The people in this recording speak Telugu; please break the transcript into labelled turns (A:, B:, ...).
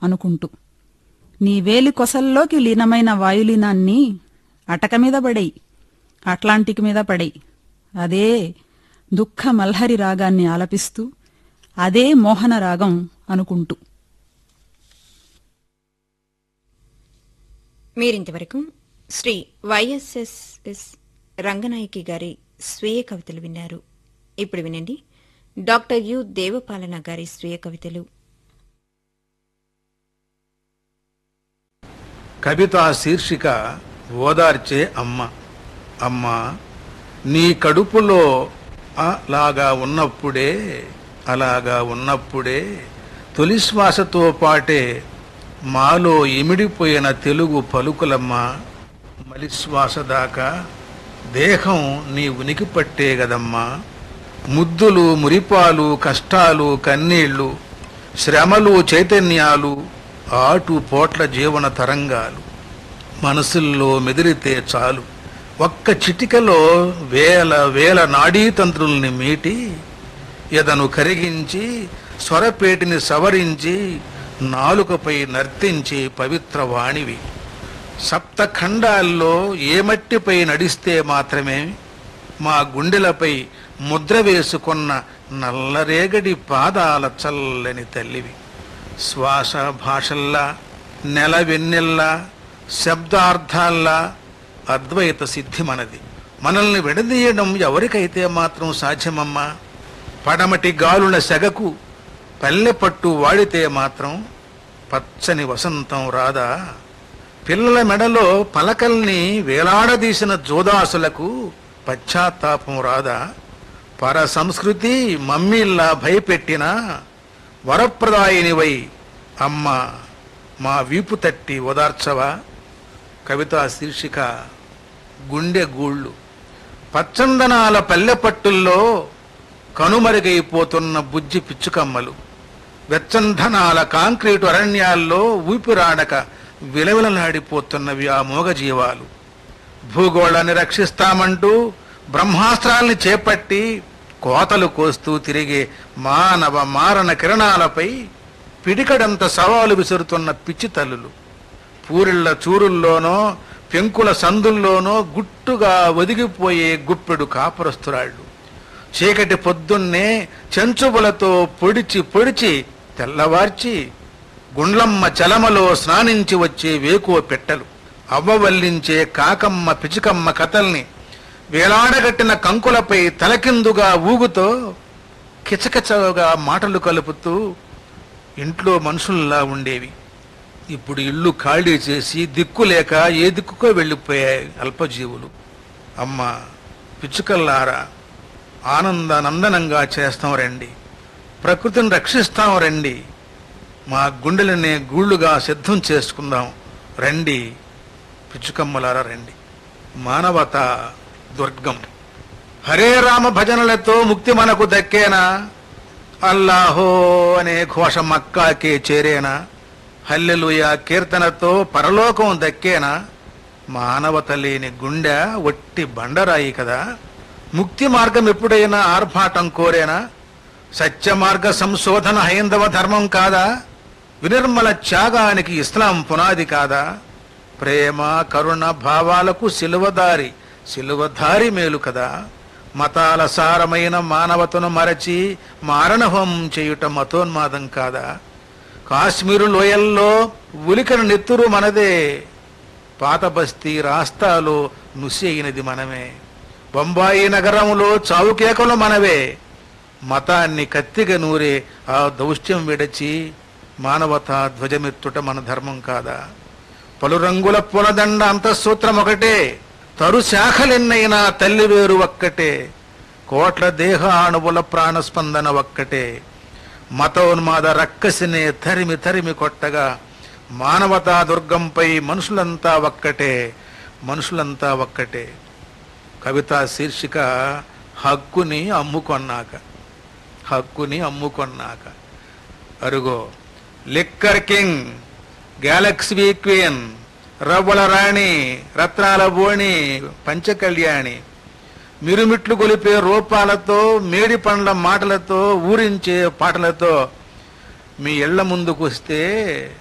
A: అనుకుంటూ నీ వేలి కొసల్లోకి లీనమైన వాయులీనాన్ని అటక మీద పడేయి అట్లాంటిక్ మీద పడేయి అదే దుఃఖ మల్హరి రాగాన్ని ఆలపిస్తూ అదే మోహన రాగం అనుకుంటూ
B: మీరింతవరకు శ్రీ వైఎస్ఎస్ఎస్ రంగనాయకి గారి స్వీయ కవితలు విన్నారు ఇప్పుడు వినండి డాక్టర్ యు దేవపాలన గారి స్వీయ కవితలు
C: కవిత శీర్షిక ఓదార్చే అమ్మ అమ్మ నీ కడుపులో అలాగా ఉన్నప్పుడే అలాగా ఉన్నప్పుడే తొలి శ్వాసతో పాటే మాలో ఇమిడిపోయిన తెలుగు పలుకులమ్మ మలిశ్వాస దాకా దేహం నీ ఉనికి పట్టే గదమ్మా ముద్దులు మురిపాలు కష్టాలు కన్నీళ్లు శ్రమలు చైతన్యాలు ఆటు పోట్ల జీవన తరంగాలు మనసుల్లో మెదిలితే చాలు ఒక్క చిటికలో వేల వేల నాడీతంత్రుల్ని మీటి ఎదను కరిగించి స్వరపేటిని సవరించి నాలుకపై నర్తించి పవిత్ర వాణివి సప్త ఖండాల్లో ఏ మట్టిపై నడిస్తే మాత్రమే మా గుండెలపై ముద్ర వేసుకున్న నల్లరేగడి పాదాల చల్లని తల్లివి శ్వాస భాషల్లా నెల వెన్నెల్లా శబ్దార్థాల్లా అద్వైత సిద్ధి మనది మనల్ని విడదీయడం ఎవరికైతే మాత్రం సాధ్యమమ్మా పడమటి గాలుల సెగకు పల్లె పట్టు వాడితే మాత్రం పచ్చని వసంతం రాదా పిల్లల మెడలో పలకల్ని వేలాడదీసిన జోదాసులకు పశ్చాత్తాపం రాదా పర సంస్కృతి మమ్మీల్లా భయపెట్టిన వరప్రదాయినివై అమ్మ మా వీపు తట్టి ఓదార్చవా కవితా శీర్షిక గుండె గూళ్ళు పచ్చందనాల పల్లె పట్టుల్లో కనుమరుగైపోతున్న బుజ్జి పిచ్చుకమ్మలు వెచ్చంధనాల కాంక్రీటు అరణ్యాల్లో ఊపిరాడక విలవిలలాడిపోతున్నవి ఆ మూగజీవాలు భూగోళాన్ని రక్షిస్తామంటూ బ్రహ్మాస్త్రాల్ని చేపట్టి కోతలు కోస్తూ తిరిగే మానవ మారణ కిరణాలపై పిడికడంత సవాలు విసురుతున్న పిచ్చి తల్లులు పూరిళ్ల చూరుల్లోనో పెంకుల సందుల్లోనో గుట్టుగా ఒదిగిపోయే గుప్పెడు కాపురస్తురాళ్ళు చీకటి పొద్దున్నే చెంచుబులతో పొడిచి పొడిచి తెల్లవార్చి గుండ్లమ్మ చలమలో స్నానించి వచ్చే వేకువ పెట్టలు అవ్వవల్లించే కాకమ్మ పిచుకమ్మ కథల్ని వేలాడగట్టిన కంకులపై తలకిందుగా ఊగుతో కిచకిచగా మాటలు కలుపుతూ ఇంట్లో మనుషుల్లా ఉండేవి ఇప్పుడు ఇల్లు ఖాళీ చేసి దిక్కు లేక ఏ దిక్కుకో వెళ్ళిపోయాయి అల్పజీవులు అమ్మ పిచ్చుకల్లారా ఆనందానందనంగా చేస్తాం రండి ప్రకృతిని రక్షిస్తాం రండి మా గుండెలనే గూళ్ళుగా సిద్ధం చేసుకుందాం రండి పిచ్చుకమ్మలారా రండి మానవత దుర్గం హరే రామ భజనలతో ముక్తి మనకు దక్కేనా అల్లాహో అనే ఘోష మక్కాకే చేరేనా హల్లెలూయ కీర్తనతో పరలోకం దక్కేనా మానవత లేని గుండె ఒట్టి బండరాయి కదా ముక్తి మార్గం ఎప్పుడైనా ఆర్భాటం కోరేనా సత్య మార్గ సంశోధన హైందవ ధర్మం కాదా వినిర్మల త్యాగానికి ఇస్లాం పునాది కాదా ప్రేమ కరుణ భావాలకు సిలువదారి సిలువధారి మేలు కదా మతాల సారమైన మానవతను మరచి మారణహోమం చేయుట మతోన్మాదం కాదా కాశ్మీరు లోయల్లో ఉలికన నెత్తురు మనదే పాత బస్తీ రాస్తాలో నుసి అయినది మనమే బొంబాయి నగరంలో చావుకేకలు మనవే మతాన్ని కత్తిగా నూరే ఆ దౌష్ట్యం విడచి మానవతా ధ్వజమెత్తుట మన ధర్మం కాదా పలు రంగుల పునదండ అంతఃసూత్రం ఒకటే తరు శాఖలెన్నైనా తల్లి వేరు ఒక్కటే కోట్ల దేహ అణువుల ప్రాణస్పందన ఒక్కటే మతోన్మాద రక్కసినే తరిమి తరిమి కొట్టగా మానవతా దుర్గంపై మనుషులంతా ఒక్కటే మనుషులంతా ఒక్కటే కవిత శీర్షిక హక్కుని అమ్ముకొన్నాక హక్కుని అమ్ముకొన్నాక అరుగో లిక్కర్ కింగ్ గ్యాలక్సీ క్వీన్ రవ్వల రాణి రత్నాల బోణి పంచకళ్యాణి మిరుమిట్లు గొలిపే రూపాలతో మేడి పండ్ల మాటలతో ఊరించే పాటలతో మీ ఇళ్ల ముందుకు వస్తే